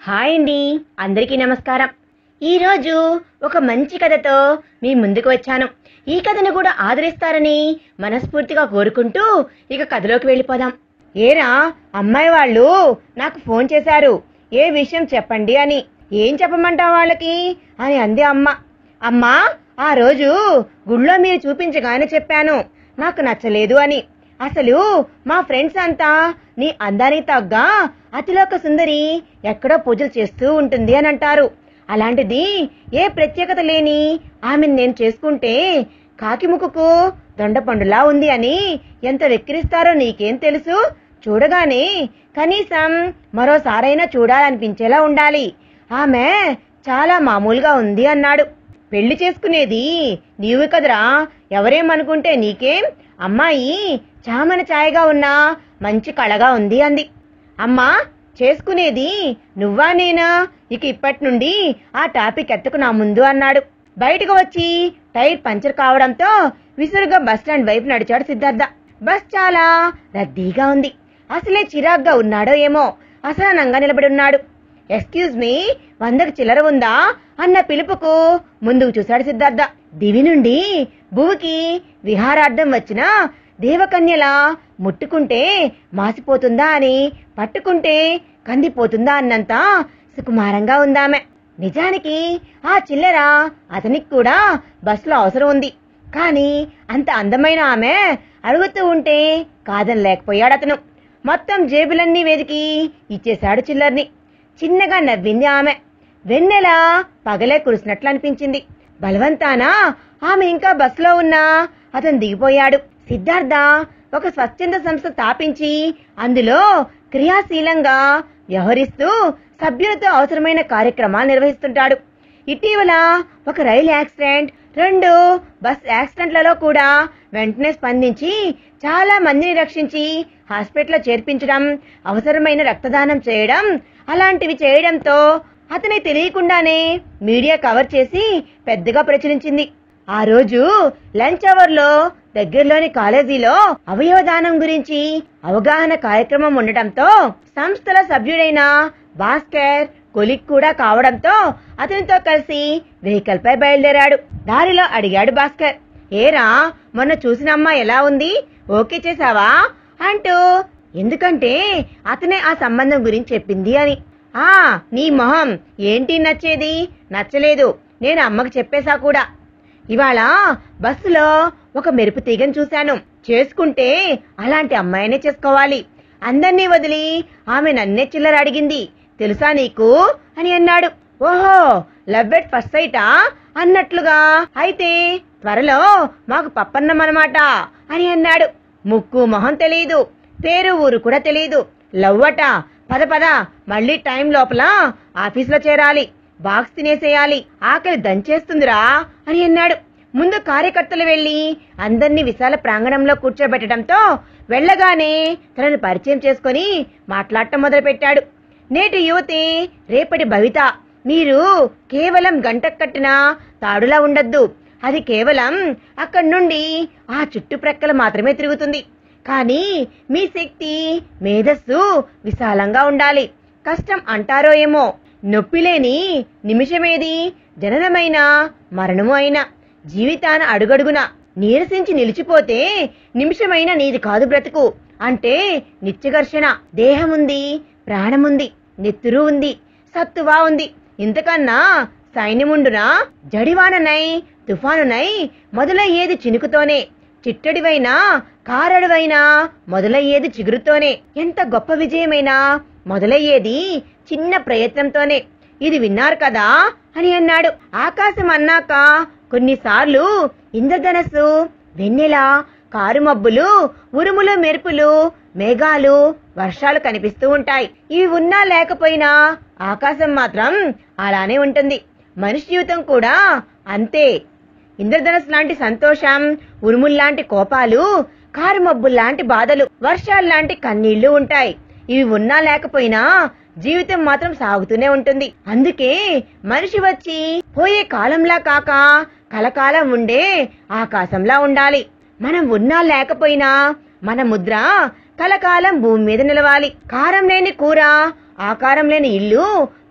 hi అండి అందరికీ నమస్కారం ఈరోజు ఒక మంచి కథతో మీ ముందుకు వచ్చాను ఈ కథను కూడా ఆదరిస్తారని మనస్ఫూర్తిగా కోరుకుంటూ ఇక కథలోకి వెళ్ళిపోదాం ఏరా అమ్మాయి వాళ్ళు నాకు ఫోన్ చేశారు ఏ విషయం చెప్పండి అని ఏం చెప్పమంటావు వాళ్ళకి అని అంది అమ్మ అమ్మా ఆ రోజు గుళ్ళో మీరు చూపించగానే చెప్పాను నాకు నచ్చలేదు అని అసలు మా ఫ్రెండ్స్ అంతా నీ అందానికి తగ్గ అతిలోక సుందరి ఎక్కడో పూజలు చేస్తూ ఉంటుంది అని అంటారు అలాంటిది ఏ ప్రత్యేకత లేని ఆమెను నేను చేసుకుంటే కాకి ముక్కుకు దొండపండులా ఉంది అని ఎంత వెక్కిరిస్తారో నీకేం తెలుసు చూడగానే కనీసం మరోసారైనా చూడాలనిపించేలా ఉండాలి ఆమె చాలా మామూలుగా ఉంది అన్నాడు పెళ్లి చేసుకునేది నీవు కదరా ఎవరేమనుకుంటే నీకేం అమ్మాయి చామన ఛాయగా ఉన్న మంచి కళగా ఉంది అంది అమ్మా చేసుకునేది నువ్వా నేనా ఇక ఇప్పటి నుండి ఆ టాపిక్ ఎత్తకు నా ముందు అన్నాడు బయటకు వచ్చి టైర్ పంచర్ కావడంతో విసురుగా బస్టాండ్ వైపు నడిచాడు సిద్ధార్థ బస్ చాలా రద్దీగా ఉంది అసలే చిరాగ్గా ఉన్నాడో ఏమో అసహనంగా నిలబడి ఉన్నాడు ఎక్స్క్యూజ్ మీ వందకు చిల్లర ఉందా అన్న పిలుపుకు ముందుకు చూశాడు సిద్ధార్థ దివి నుండి భూమికి విహారార్థం వచ్చిన దేవకన్యలా ముట్టుకుంటే మాసిపోతుందా అని పట్టుకుంటే కందిపోతుందా అన్నంత సుకుమారంగా ఉందామె నిజానికి ఆ చిల్లర అతనికి కూడా బస్సులో అవసరం ఉంది కానీ అంత అందమైన ఆమె అడుగుతూ ఉంటే కాదనలేకపోయాడు అతను మొత్తం జేబులన్నీ వెతికి ఇచ్చేశాడు చిల్లర్ని చిన్నగా నవ్వింది ఆమె వెన్నెల పగలే కురిసినట్లు అనిపించింది బలవంతాన ఆమె ఇంకా బస్సులో ఉన్నా అతను దిగిపోయాడు సిద్ధార్థ ఒక స్వచ్ఛంద సంస్థ స్థాపించి అందులో క్రియాశీలంగా వ్యవహరిస్తూ సభ్యులతో అవసరమైన కార్యక్రమాలు నిర్వహిస్తుంటాడు ఇటీవల ఒక రైలు యాక్సిడెంట్ రెండు బస్ యాక్సిడెంట్లలో కూడా వెంటనే స్పందించి చాలా మందిని రక్షించి హాస్పిటల్లో చేర్పించడం అవసరమైన రక్తదానం చేయడం అలాంటివి చేయడంతో అతని తెలియకుండానే మీడియా కవర్ చేసి పెద్దగా ప్రచురించింది ఆ రోజు లంచ్ అవర్ లో దగ్గరలోని కాలేజీలో అవయవదానం గురించి అవగాహన కార్యక్రమం ఉండటంతో సంస్థల సభ్యుడైన భాస్కర్ కొలిక్ కూడా కావడంతో అతనితో కలిసి వెహికల్ పై బయలుదేరాడు దారిలో అడిగాడు భాస్కర్ ఏరా మొన్న చూసిన అమ్మాయి ఎలా ఉంది ఓకే చేసావా అంటూ ఎందుకంటే అతనే ఆ సంబంధం గురించి చెప్పింది అని ఆ నీ మొహం ఏంటి నచ్చేది నచ్చలేదు నేను అమ్మకు చెప్పేశా కూడా ఇవాళ బస్సులో ఒక మెరుపు తీగను చూశాను చేసుకుంటే అలాంటి అమ్మాయినే చేసుకోవాలి అందర్నీ వదిలి ఆమె నన్నే చిల్లర అడిగింది తెలుసా నీకు అని అన్నాడు ఓహో లవ్ ఎట్ ఫస్ట్ సైటా అన్నట్లుగా అయితే త్వరలో మాకు పప్పన్నం అనమాట అని అన్నాడు ముక్కు మొహం తెలియదు పేరు ఊరు కూడా తెలియదు లవ్వట పద పద మళ్ళీ టైం లోపల ఆఫీసులో చేరాలి బాక్స్ తినేసేయాలి ఆకలి దంచేస్తుందిరా అని అన్నాడు ముందు కార్యకర్తలు వెళ్లి అందర్నీ విశాల ప్రాంగణంలో కూర్చోబెట్టడంతో వెళ్ళగానే తనను పరిచయం చేసుకొని మాట్లాడటం మొదలుపెట్టాడు నేటి యువతి రేపటి భవిత మీరు కేవలం గంట కట్టిన తాడులా ఉండద్దు అది కేవలం అక్కడి నుండి ఆ చుట్టుప్రక్కల మాత్రమే తిరుగుతుంది కానీ మీ శక్తి మేధస్సు విశాలంగా ఉండాలి కష్టం అంటారో ఏమో నొప్పి లేని నిమిషమేది జననమైన మరణము అయినా జీవితాన అడుగడుగున నీరసించి నిలిచిపోతే నిమిషమైన నీది కాదు బ్రతుకు అంటే నిత్యఘర్షణ దేహముంది ప్రాణముంది నెత్తురు ఉంది సత్తువా ఉంది ఇంతకన్నా సైన్యముండునా జడివాననై తుఫానునై మొదలయ్యేది చినుకుతోనే చిట్టడివైనా కారడువైనా మొదలయ్యేది చిగురుతోనే ఎంత గొప్ప విజయమైనా మొదలయ్యేది చిన్న ప్రయత్నంతోనే ఇది విన్నారు కదా అని అన్నాడు ఆకాశం అన్నాక కొన్నిసార్లు ఇంద్రధనస్సు వెన్నెల కారు మబ్బులు ఉరుములు మెరుపులు మేఘాలు వర్షాలు కనిపిస్తూ ఉంటాయి ఇవి ఉన్నా లేకపోయినా ఆకాశం మాత్రం అలానే ఉంటుంది మనిషి జీవితం కూడా అంతే ఇంద్రధనస్సు లాంటి సంతోషం ఉరుముల్లాంటి కోపాలు కారు మబ్బుల్లాంటి బాధలు వర్షాల్లాంటి కన్నీళ్లు ఉంటాయి ఇవి ఉన్నా లేకపోయినా జీవితం మాత్రం సాగుతూనే ఉంటుంది అందుకే మనిషి వచ్చి పోయే కాలంలా కాక కలకాలం ఉండే ఆకాశంలా ఉండాలి మనం ఉన్నా లేకపోయినా మన ముద్ర కలకాలం భూమి మీద నిలవాలి కారం లేని కూర ఆకారం లేని ఇల్లు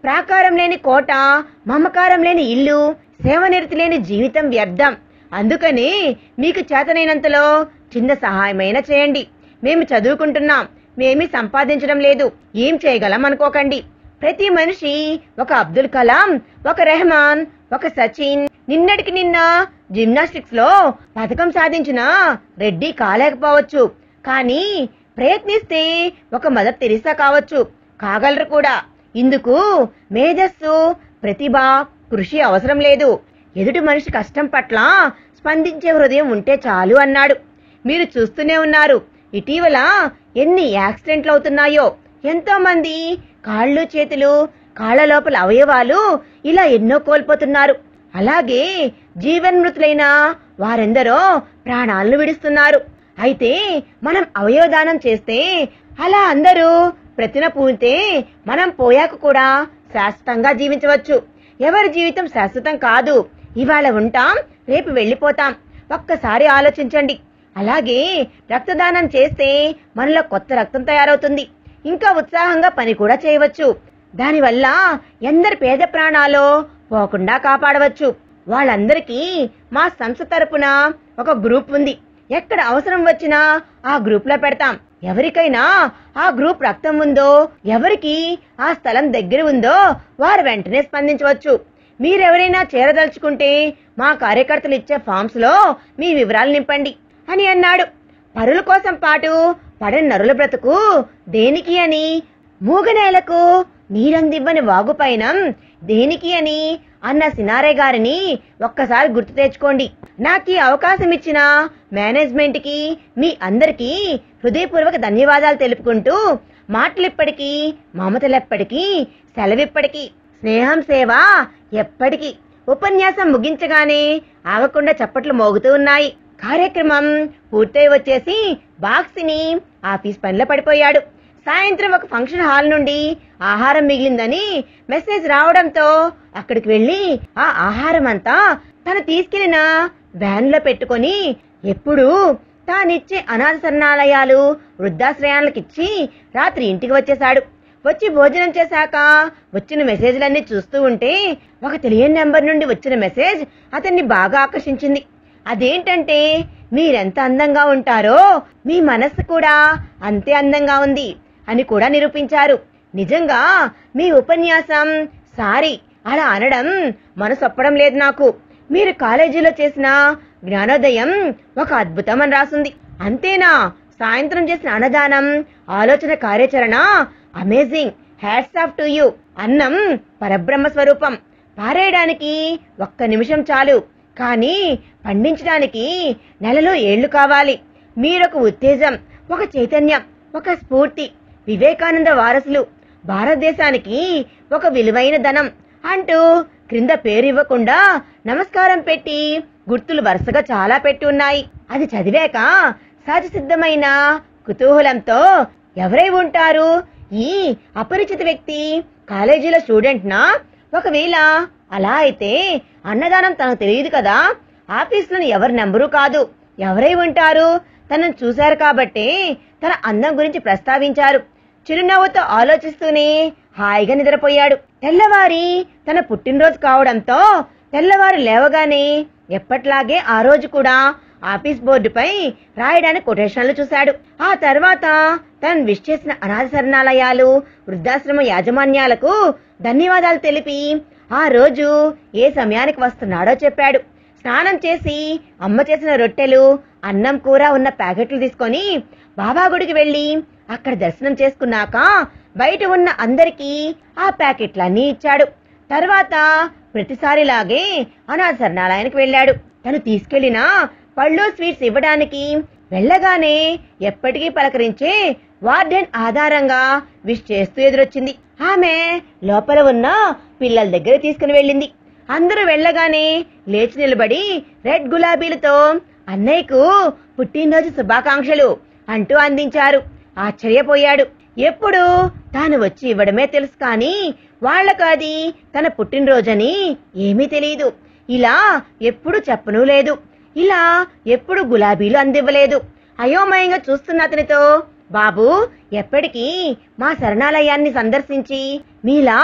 ప్రాకారం లేని కోట మమకారం లేని ఇల్లు సేవనిరతి లేని జీవితం వ్యర్థం అందుకని మీకు చేతనైనంతలో చిన్న సహాయమైనా చేయండి మేము చదువుకుంటున్నాం మేమీ సంపాదించడం లేదు ఏం చేయగలం అనుకోకండి ప్రతి మనిషి ఒక అబ్దుల్ కలాం ఒక రెహమాన్ ఒక సచిన్ నిన్నటికి నిన్న జిమ్నాస్టిక్స్ లో పథకం సాధించిన రెడ్డి కాలేకపోవచ్చు కానీ ప్రయత్నిస్తే ఒక మదర్ తెరిసా కావచ్చు కాగలరు కూడా ఇందుకు మేధస్సు ప్రతిభ కృషి అవసరం లేదు ఎదుటి మనిషి కష్టం పట్ల స్పందించే హృదయం ఉంటే చాలు అన్నాడు మీరు చూస్తూనే ఉన్నారు ఇటీవల ఎన్ని యాక్సిడెంట్లు అవుతున్నాయో ఎంతో మంది కాళ్ళు చేతులు కాళ్ళ లోపల అవయవాలు ఇలా ఎన్నో కోల్పోతున్నారు అలాగే జీవన్మృతులైన వారెందరో ప్రాణాలను విడుస్తున్నారు అయితే మనం అవయవదానం చేస్తే అలా అందరూ ప్రతిన పూనితే మనం పోయాక కూడా శాశ్వతంగా జీవించవచ్చు ఎవరి జీవితం శాశ్వతం కాదు ఇవాళ ఉంటాం రేపు వెళ్ళిపోతాం ఒక్కసారి ఆలోచించండి అలాగే రక్తదానం చేస్తే మనలో కొత్త రక్తం తయారవుతుంది ఇంకా ఉత్సాహంగా పని కూడా చేయవచ్చు దానివల్ల ఎందరి పేద ప్రాణాలో పోకుండా కాపాడవచ్చు వాళ్ళందరికీ మా సంస్థ తరపున ఒక గ్రూప్ ఉంది ఎక్కడ అవసరం వచ్చినా ఆ గ్రూప్ లో పెడతాం ఎవరికైనా ఆ గ్రూప్ రక్తం ఉందో ఎవరికి ఆ స్థలం దగ్గర ఉందో వారు వెంటనే స్పందించవచ్చు మీరెవరైనా చేరదలుచుకుంటే మా కార్యకర్తలు ఇచ్చే ఫామ్స్ లో మీ వివరాలు నింపండి అని అన్నాడు పరుల కోసం పాటు పడని నరుల బ్రతుకు దేనికి అని మూగనేలకు నీరందివ్వని వాగుపైన దేనికి అని అన్న సినారే గారిని ఒక్కసారి గుర్తు తెచ్చుకోండి నాకు ఈ అవకాశం ఇచ్చిన మేనేజ్మెంట్ కి మీ అందరికీ హృదయపూర్వక ధన్యవాదాలు తెలుపుకుంటూ మాటలిప్పటికీ మమతలెప్పటికీ సెలవిప్పటికీ స్నేహం సేవ ఎప్పటికీ ఉపన్యాసం ముగించగానే ఆగకుండా చప్పట్లు మోగుతూ ఉన్నాయి కార్యక్రమం పూర్తయి వచ్చేసి బాక్స్ని ఆఫీస్ పనిలో పడిపోయాడు సాయంత్రం ఒక ఫంక్షన్ హాల్ నుండి ఆహారం మిగిలిందని మెసేజ్ రావడంతో అక్కడికి వెళ్లి ఆ ఆహారం అంతా తను తీసుకెళ్లిన వ్యాన్ లో పెట్టుకొని ఎప్పుడు తానిచ్చే అనాథ శరణాలయాలు వృద్ధాశ్రయాలకిచ్చి రాత్రి ఇంటికి వచ్చేశాడు వచ్చి భోజనం చేశాక వచ్చిన మెసేజ్లన్నీ చూస్తూ ఉంటే ఒక తెలియని నెంబర్ నుండి వచ్చిన మెసేజ్ అతన్ని బాగా ఆకర్షించింది అదేంటంటే మీరెంత అందంగా ఉంటారో మీ మనస్సు కూడా అంతే అందంగా ఉంది అని కూడా నిరూపించారు నిజంగా మీ ఉపన్యాసం సారీ అలా అనడం మనసొప్పడం లేదు నాకు మీరు కాలేజీలో చేసిన జ్ఞానోదయం ఒక అద్భుతం అని రాసుంది అంతేనా సాయంత్రం చేసిన అన్నదానం ఆలోచన కార్యాచరణ amazing hats off to you అన్నం పరబ్రహ్మ స్వరూపం పారేయడానికి ఒక్క నిమిషం చాలు కానీ పండించడానికి నెలలో ఏళ్లు కావాలి మీరొక ఉత్తేజం ఒక చైతన్యం ఒక స్ఫూర్తి వివేకానంద వారసులు భారతదేశానికి ఒక విలువైన ధనం అంటూ క్రింద పేరు ఇవ్వకుండా నమస్కారం పెట్టి గుర్తులు వరుసగా చాలా పెట్టి ఉన్నాయి అది చదివాక సహజ సిద్ధమైన కుతూహలంతో ఎవరై ఉంటారు ఈ అపరిచిత వ్యక్తి కాలేజీలో స్టూడెంట్ నా ఒకవేళ అలా అయితే అన్నదానం తనకు తెలియదు కదా ఆఫీసులోని ఎవరి నెంబరు కాదు ఎవరై ఉంటారు తనను చూశారు కాబట్టే తన అందం గురించి ప్రస్తావించారు చిరునవ్వుతో ఆలోచిస్తూనే హాయిగా నిద్రపోయాడు తెల్లవారి తన పుట్టినరోజు కావడంతో తెల్లవారు లేవగానే ఎప్పట్లాగే ఆ రోజు కూడా ఆఫీస్ బోర్డుపై రాయడానికి కొటేషన్లు చూశాడు ఆ తర్వాత తను విష్ చేసిన అనాథ శరణాలయాలు వృద్ధాశ్రమ యాజమాన్యాలకు ధన్యవాదాలు తెలిపి ఆ రోజు ఏ సమయానికి వస్తున్నాడో చెప్పాడు స్నానం చేసి అమ్మ చేసిన రొట్టెలు అన్నం కూర ఉన్న ప్యాకెట్లు తీసుకొని బాబా గుడికి వెళ్లి అక్కడ దర్శనం చేసుకున్నాక బయట ఉన్న అందరికీ ఆ ప్యాకెట్లన్నీ ఇచ్చాడు తర్వాత ప్రతిసారిలాగే అనాథ శరణాలయానికి వెళ్ళాడు తను తీసుకెళ్లిన పళ్ళు స్వీట్స్ ఇవ్వడానికి వెళ్ళగానే ఎప్పటికీ పలకరించే వార్డెన్ ఆధారంగా విష్ చేస్తూ ఎదురొచ్చింది ఆమె లోపల ఉన్న పిల్లల దగ్గర తీసుకుని వెళ్ళింది అందరూ వెళ్ళగానే లేచి నిలబడి రెడ్ గులాబీలతో అన్నయ్యకు పుట్టినరోజు శుభాకాంక్షలు అంటూ అందించారు ఆశ్చర్యపోయాడు ఎప్పుడు తాను వచ్చి ఇవ్వడమే తెలుసు కానీ వాళ్లకు అది తన పుట్టినరోజని ఏమీ తెలియదు ఇలా ఎప్పుడు చెప్పనూ లేదు ఇలా ఎప్పుడు గులాబీలు అందివ్వలేదు అయోమయంగా చూస్తున్న అతనితో బాబు ఎప్పటికీ మా శరణాలయాన్ని సందర్శించి మీలా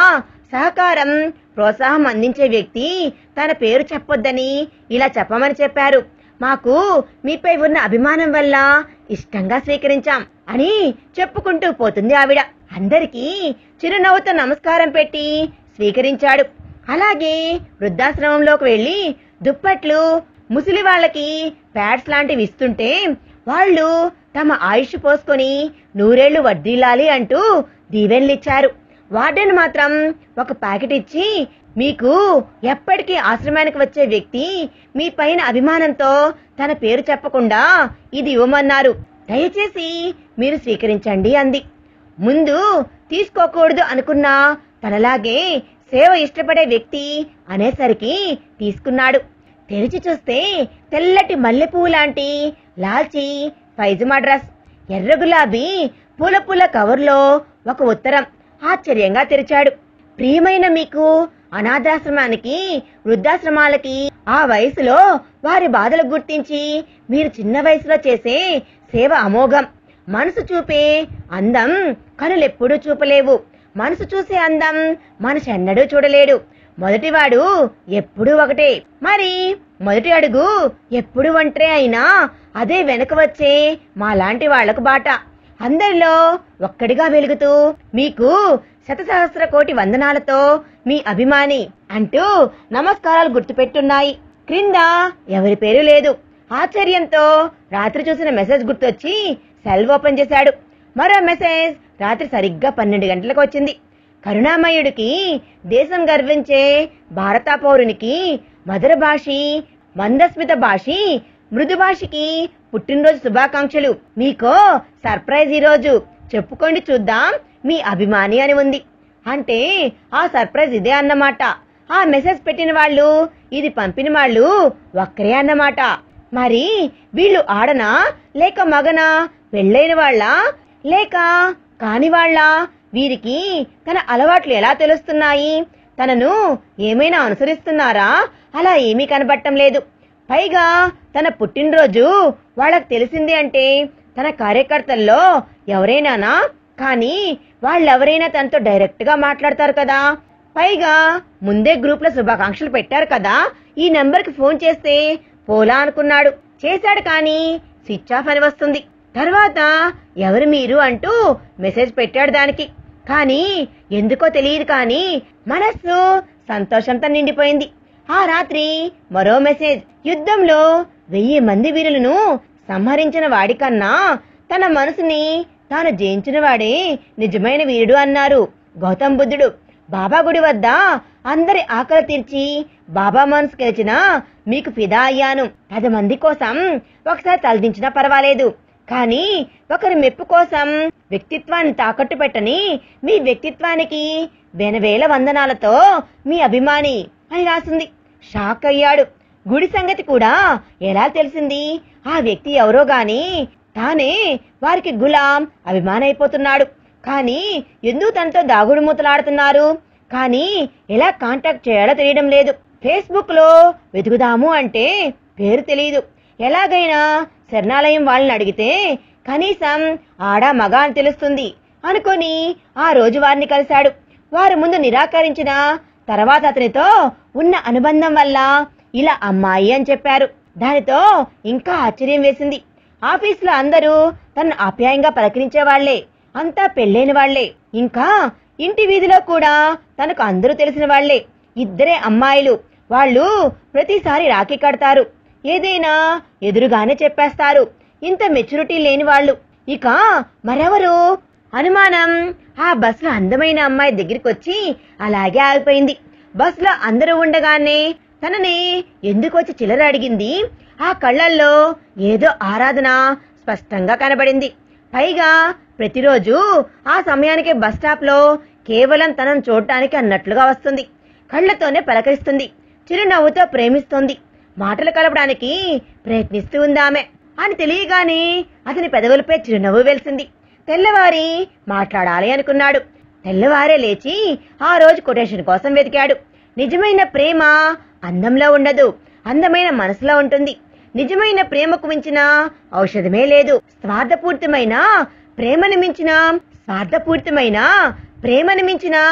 సహకారం ప్రోత్సాహం అందించే వ్యక్తి తన పేరు చెప్పొద్దని ఇలా చెప్పమని చెప్పారు మాకు మీపై ఉన్న అభిమానం వల్ల ఇష్టంగా స్వీకరించాం అని చెప్పుకుంటూ పోతుంది ఆవిడ అందరికీ చిరునవ్వుతో నమస్కారం పెట్టి స్వీకరించాడు అలాగే వృద్ధాశ్రమంలోకి వెళ్ళి దుప్పట్లు ముసలి వాళ్ళకి ప్యాడ్స్ లాంటివి ఇస్తుంటే వాళ్ళు తమ ఆయుష్ పోసుకొని నూరేళ్లు వడ్డీలాలి అంటూ దీవెనలిచ్చారు వార్డెన్ మాత్రం ఒక ప్యాకెట్ ఇచ్చి మీకు ఎప్పటికీ ఆశ్రమానికి వచ్చే వ్యక్తి మీ పైన అభిమానంతో తన పేరు చెప్పకుండా ఇది ఇవ్వమన్నారు దయచేసి మీరు స్వీకరించండి అంది ముందు తీసుకోకూడదు అనుకున్న తనలాగే సేవ ఇష్టపడే వ్యక్తి అనేసరికి తీసుకున్నాడు తెరిచి చూస్తే తెల్లటి మల్లెపువ్వు లాంటి లాల్చి పైజమా డ్రెస్ ఎర్ర గులాబీ పూల పూల కవర్లో ఒక ఉత్తరం ఆశ్చర్యంగా తెరిచాడు ప్రియమైన మీకు అనాథాశ్రమానికి వృద్ధాశ్రమాలకి ఆ వయసులో వారి బాధలు గుర్తించి మీరు చిన్న వయసులో చేసే సేవ అమోఘం మనసు చూపే అందం కనులెప్పుడూ చూపలేవు మనసు చూసే అందం మనసు ఎన్నడూ చూడలేడు మొదటివాడు ఎప్పుడూ ఒకటే మరి మొదటి అడుగు ఎప్పుడు ఒంటరే అయినా అదే వెనక వచ్చే మా లాంటి వాళ్లకు బాట అందరిలో ఒక్కడిగా వెలుగుతూ మీకు శతసహస్ర కోటి వందనాలతో మీ అభిమాని అంటూ నమస్కారాలు గుర్తుపెట్టున్నాయి క్రింద ఎవరి పేరు లేదు ఆశ్చర్యంతో రాత్రి చూసిన మెసేజ్ గుర్తొచ్చి సెల్ ఓపెన్ చేశాడు మరో మెసేజ్ రాత్రి సరిగ్గా పన్నెండు గంటలకు వచ్చింది కరుణామయుడికి దేశం గర్వించే భారత పౌరునికి మధుర భాషి మందస్మిత భాషి మృదు భాషకి పుట్టినరోజు శుభాకాంక్షలు మీకో సర్ప్రైజ్ ఈరోజు చెప్పుకోండి చూద్దాం మీ అభిమాని అని ఉంది అంటే ఆ సర్ప్రైజ్ ఇదే అన్నమాట ఆ మెసేజ్ పెట్టిన వాళ్ళు ఇది పంపిన వాళ్ళు ఒక్కరే అన్నమాట మరి వీళ్ళు ఆడనా లేక మగనా పెళ్ళైన వాళ్ళ లేక కాని వాళ్ళ వీరికి తన అలవాట్లు ఎలా తెలుస్తున్నాయి తనను ఏమైనా అనుసరిస్తున్నారా అలా ఏమీ కనబట్టం లేదు పైగా తన పుట్టినరోజు వాళ్ళకి తెలిసింది అంటే తన కార్యకర్తల్లో ఎవరైనానా కానీ వాళ్ళెవరైనా తనతో డైరెక్ట్ గా మాట్లాడతారు కదా పైగా ముందే గ్రూప్ లో శుభాకాంక్షలు పెట్టారు కదా ఈ నెంబర్ కి ఫోన్ చేస్తే పోలా అనుకున్నాడు చేశాడు కానీ స్విచ్ ఆఫ్ అని వస్తుంది తర్వాత ఎవరు మీరు అంటూ మెసేజ్ పెట్టాడు దానికి కానీ ఎందుకో తెలియదు కానీ మనస్సు సంతోషంతో నిండిపోయింది ఆ రాత్రి మరో మెసేజ్ యుద్ధంలో వెయ్యి మంది వీరులను సంహరించిన వాడికన్నా తన మనసుని తాను జయించిన వాడే నిజమైన వీరుడు అన్నారు గౌతమ్ బుద్ధుడు బాబా గుడి వద్ద అందరి ఆకలి తీర్చి బాబా మనసు గెలిచిన మీకు ఫిదా అయ్యాను పది మంది కోసం ఒకసారి తలదించినా పర్వాలేదు కానీ ఒకరి మెప్పు కోసం వ్యక్తిత్వాన్ని తాకట్టు పెట్టని మీ వ్యక్తిత్వానికి వెనవేల వందనాలతో మీ అభిమాని అని రాసింది షాక్ అయ్యాడు గుడి సంగతి కూడా ఎలా తెలిసింది ఆ వ్యక్తి ఎవరో గాని తానే వారికి గులాం అభిమానైపోతున్నాడు కానీ ఎందుకు తనతో దాగుడు మూతలాడుతున్నారు కానీ ఎలా కాంటాక్ట్ చేయాలో తెలియడం లేదు ఫేస్బుక్ లో వెతుకుదాము అంటే పేరు తెలియదు ఎలాగైనా శరణాలయం వాళ్ళని అడిగితే కనీసం ఆడా మగ అని తెలుస్తుంది అనుకొని ఆ రోజు వారిని కలిశాడు వారు ముందు నిరాకరించిన తర్వాత అతనితో ఉన్న అనుబంధం వల్ల ఇలా అమ్మాయి అని చెప్పారు దానితో ఇంకా ఆశ్చర్యం వేసింది ఆఫీసులో అందరూ తనను ఆప్యాయంగా పలకరించే వాళ్లే అంతా పెళ్ళైన వాళ్లే ఇంకా ఇంటి వీధిలో కూడా తనకు అందరూ తెలిసిన వాళ్లే ఇద్దరే అమ్మాయిలు వాళ్ళు ప్రతిసారి రాఖీ కడతారు ఏదైనా ఎదురుగానే చెప్పేస్తారు ఇంత మెచ్యూరిటీ లేని వాళ్ళు ఇక మరెవరు అనుమానం ఆ బస్సులో అందమైన అమ్మాయి దగ్గరికి వచ్చి అలాగే ఆగిపోయింది బస్సులో అందరూ ఉండగానే తనని ఎందుకు వచ్చి చిల్లర అడిగింది ఆ కళ్ళల్లో ఏదో ఆరాధన స్పష్టంగా కనబడింది పైగా ప్రతిరోజు ఆ సమయానికి బస్ స్టాప్ లో కేవలం తనను చూడటానికి అన్నట్లుగా వస్తుంది కళ్ళతోనే పలకరిస్తుంది చిరునవ్వుతో ప్రేమిస్తోంది మాటలు కలపడానికి ప్రయత్నిస్తూ ఉంది ఆమె అని తెలియగానే అతని పెదవులపై చిరునవ్వు వెలిసింది తెల్లవారి మాట్లాడాలి అనుకున్నాడు తెల్లవారే లేచి ఆ రోజు కొటేషన్ కోసం వెతికాడు నిజమైన ప్రేమ అందంలో ఉండదు అందమైన మనసులో ఉంటుంది నిజమైన ప్రేమకు మించిన ఔషధమే లేదు స్వార్థపూరితమైన ప్రేమను మించిన స్వార్థపూరితమైన ప్రేమను మించిన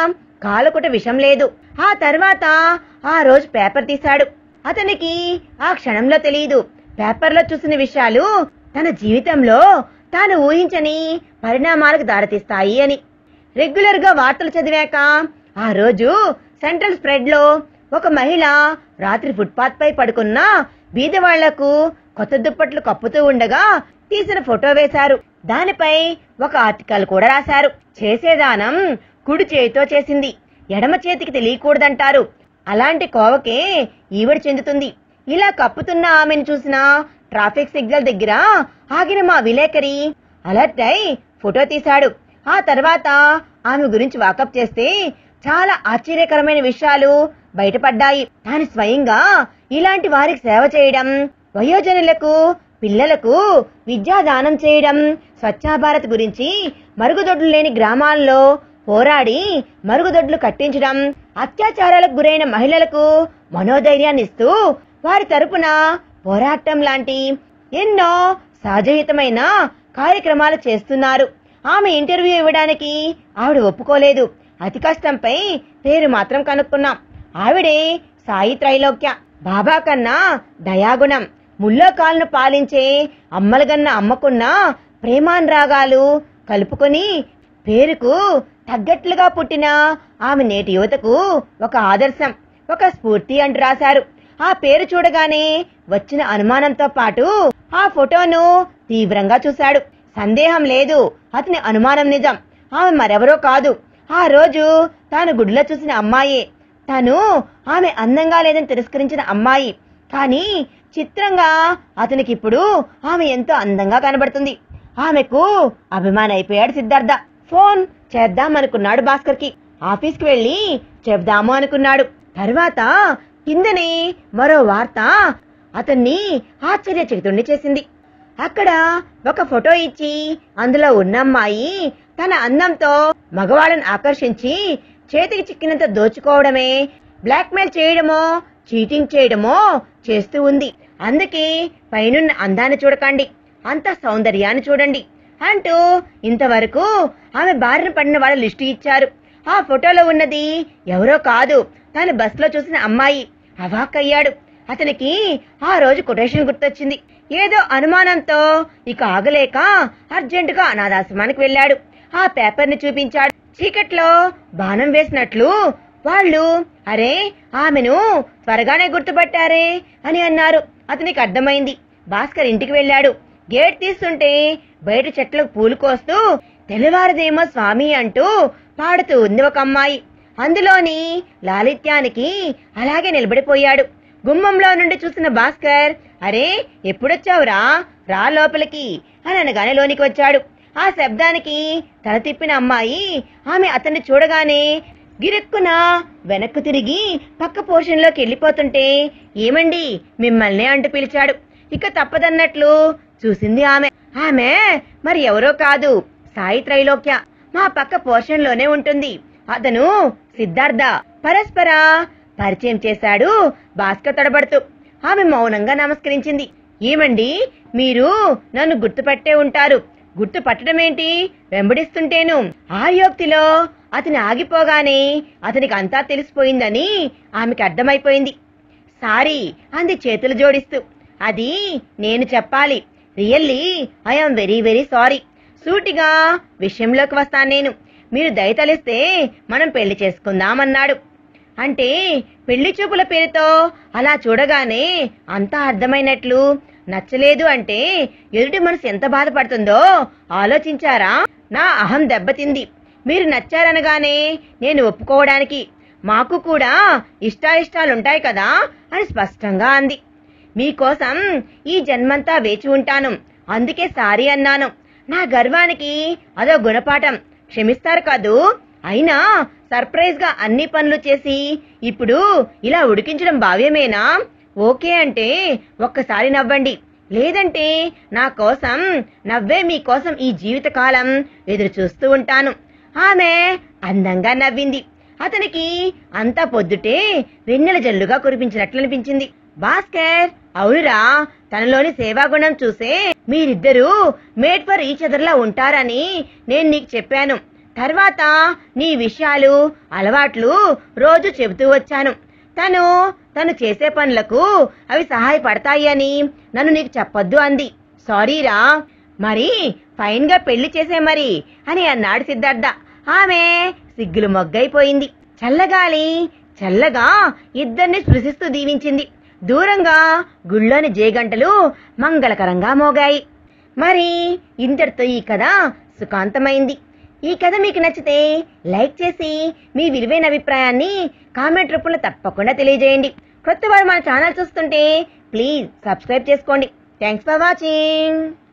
కాలుకుట విషం లేదు ఆ తర్వాత ఆ రోజు పేపర్ తీశాడు అతనికి ఆ క్షణంలో తెలియదు పేపర్లో చూసిన విషయాలు తన జీవితంలో తాను ఊహించని పరిణామాలకు దారితీస్తాయి అని రెగ్యులర్ గా వార్తలు చదివాక ఆ రోజు సెంట్రల్ స్ప్రెడ్ లో ఒక మహిళ రాత్రి ఫుట్పాత్ పై పడుకున్న బీదవాళ్లకు కొత్త దుప్పట్లు కప్పుతూ ఉండగా తీసిన ఫోటో వేశారు దానిపై ఒక ఆర్టికల్ కూడా రాశారు చేసేదానం కుడి చేతితో చేసింది ఎడమ చేతికి తెలియకూడదంటారు అలాంటి కోవకే ఈవిడ చెందుతుంది ఇలా కప్పుతున్న ఆమెను చూసిన ట్రాఫిక్ సిగ్నల్ దగ్గర ఆగిన మా విలేకరి అలర్ట్ అయి ఫోటో తీశాడు ఆ తర్వాత ఆమె గురించి వాకప్ చేస్తే చాలా ఆశ్చర్యకరమైన విషయాలు బయటపడ్డాయి తాను స్వయంగా ఇలాంటి వారికి సేవ చేయడం వయోజనులకు పిల్లలకు విద్యాదానం చేయడం స్వచ్ఛ భారత్ గురించి మరుగుదొడ్లు లేని గ్రామాల్లో పోరాడి మరుగుదొడ్లు కట్టించడం అత్యాచారాలకు గురైన మహిళలకు మనోధైర్యాన్ని ఇస్తూ వారి తరపున పోరాటం లాంటి ఎన్నో సహజహితమైన కార్యక్రమాలు చేస్తున్నారు ఆమె ఇంటర్వ్యూ ఇవ్వడానికి ఆవిడ ఒప్పుకోలేదు అతి కష్టంపై పేరు మాత్రం కనుక్కున్నాం ఆవిడే సాయి త్రైలోక్య బాబా కన్నా దయాగుణం ముల్లో కాలను పాలించే అమ్మలగన్న అమ్మకున్న ప్రేమానురాగాలు కలుపుకొని పేరుకు తగ్గట్లుగా పుట్టిన ఆమె నేటి యువతకు ఒక ఆదర్శం ఒక స్ఫూర్తి అంటూ రాశారు ఆ పేరు చూడగానే వచ్చిన అనుమానంతో పాటు ఆ ఫోటోను తీవ్రంగా చూశాడు సందేహం లేదు అతని అనుమానం నిజం ఆమె మరెవరో కాదు ఆ రోజు తాను గుడిలో చూసిన అమ్మాయే తను ఆమె అందంగా లేదని తిరస్కరించిన అమ్మాయి కానీ చిత్రంగా అతనికి ఇప్పుడు ఆమె ఎంతో అందంగా కనబడుతుంది ఆమెకు అభిమాని అయిపోయాడు సిద్ధార్థ ఫోన్ చేద్దాం అనుకున్నాడు భాస్కర్ కి ఆఫీస్ కి వెళ్లి చెప్దాము అనుకున్నాడు తర్వాత కిందనే మరో వార్త అతన్ని ఆశ్చర్యచకితుణ్ణి చేసింది అక్కడ ఒక ఫోటో ఇచ్చి అందులో ఉన్న అమ్మాయి తన అందంతో మగవాళ్ళని ఆకర్షించి చేతికి చిక్కినంత దోచుకోవడమే బ్లాక్మెయిల్ చేయడమో చీటింగ్ చేయడమో చేస్తూ ఉంది అందుకే పైనున్న అందాన్ని చూడకండి అంత సౌందర్యాన్ని చూడండి అంటూ ఇంతవరకు ఆమె బారిన పడిన వాళ్ళ లిస్టు ఇచ్చారు ఆ ఫోటోలో ఉన్నది ఎవరో కాదు తాను బస్సులో చూసిన అమ్మాయి అవాక్కయ్యాడు అతనికి ఆ రోజు కొటేషన్ గుర్తొచ్చింది ఏదో అనుమానంతో ఇక ఆగలేక అర్జెంటుగా అనాథాశ్రమానికి వెళ్ళాడు ఆ పేపర్ ని చూపించాడు చీకట్లో బాణం వేసినట్లు వాళ్ళు అరే ఆమెను త్వరగానే గుర్తుపట్టారే అని అన్నారు అతనికి అర్థమైంది భాస్కర్ ఇంటికి వెళ్ళాడు గేట్ తీస్తుంటే బయట చెట్లకు పూలు కోస్తూ తెల్లవారదేమో స్వామి అంటూ పాడుతూ ఉంది ఒక అమ్మాయి అందులోని లాలిత్యానికి అలాగే నిలబడిపోయాడు గుమ్మంలో నుండి చూసిన భాస్కర్ అరే ఎప్పుడొచ్చావురా రా లోపలికి అని అనగానే లోనికి వచ్చాడు ఆ శబ్దానికి తల తిప్పిన అమ్మాయి ఆమె అతన్ని చూడగానే గిరెక్కున వెనక్కు తిరిగి పక్క పోర్షన్లోకి వెళ్ళిపోతుంటే ఏమండి మిమ్మల్నే అంటూ పిలిచాడు ఇక తప్పదన్నట్లు చూసింది ఆమె ఆమె మరి ఎవరో కాదు సాయి త్రైలోక్య మా పక్క పోర్షన్ లోనే ఉంటుంది అతను సిద్ధార్థ పరస్పర పరిచయం చేశాడు భాస్కర్ తడబడుతూ ఆమె మౌనంగా నమస్కరించింది ఏమండి మీరు నన్ను గుర్తుపట్టే ఉంటారు గుర్తు పట్టడమేంటి వెంబడిస్తుంటేను ఆర్యోక్తిలో అతని ఆగిపోగానే అతనికి అంతా తెలిసిపోయిందని ఆమెకి అర్థమైపోయింది సారీ అంది చేతులు జోడిస్తూ అది నేను చెప్పాలి really I'm very very sorry సూటిగా విషయంలోకి వస్తాను నేను మీరు దయతలిస్తే మనం పెళ్లి చేసుకుందామన్నాడు అంటే పెళ్లి చూపుల పేరుతో అలా చూడగానే అంతా అర్థమైనట్లు నచ్చలేదు అంటే ఎదుటి మనసు ఎంత బాధపడుతుందో ఆలోచించారా నా అహం దెబ్బతింది మీరు నచ్చారనగానే నేను ఒప్పుకోవడానికి మాకు కూడా ఇష్టాయిష్టాలుంటాయి కదా అని స్పష్టంగా అంది మీకోసం ఈ జన్మంతా వేచి ఉంటాను అందుకే సారీ అన్నాను నా గర్వానికి అదో గుణపాఠం క్షమిస్తారు కదూ అయినా సర్ప్రైజ్ గా అన్ని పనులు చేసి ఇప్పుడు ఇలా ఉడికించడం భావ్యమేనా ఓకే అంటే ఒక్కసారి నవ్వండి లేదంటే నా కోసం నవ్వే మీకోసం ఈ జీవితకాలం ఎదురు చూస్తూ ఉంటాను ఆమె అందంగా నవ్వింది అతనికి అంతా పొద్దుటే వెన్నెల జల్లుగా కురిపించినట్లు అనిపించింది భాస్కర్ అవునురా తనలోని సేవాగుణం చూసే మీరిద్దరూ మేడ్ ఫర్ ఈచ్ అదర్లా ఉంటారని నేను నీకు చెప్పాను తర్వాత నీ విషయాలు అలవాట్లు రోజు చెబుతూ వచ్చాను తను తను చేసే పనులకు అవి సహాయపడతాయి అని నన్ను నీకు చెప్పొద్దు అంది సారీరా మరి ఫైన్ గా పెళ్లి చేసే మరి అని అన్నాడు సిద్ధార్థ ఆమె సిగ్గులు మొగ్గైపోయింది చల్లగాలి చల్లగా ఇద్దరిని స్పృశిస్తూ దీవించింది దూరంగా గుళ్ళోని జేగంటలు మంగళకరంగా మోగాయి మరి ఇంతటితో ఈ కథ సుఖాంతమైంది ఈ కథ మీకు నచ్చితే లైక్ చేసి మీ విలువైన అభిప్రాయాన్ని కామెంట్ రూపంలో తప్పకుండా తెలియజేయండి కొత్త వారు మన ఛానల్ చూస్తుంటే ప్లీజ్ సబ్స్క్రైబ్ చేసుకోండి థ్యాంక్స్ ఫర్ వాచింగ్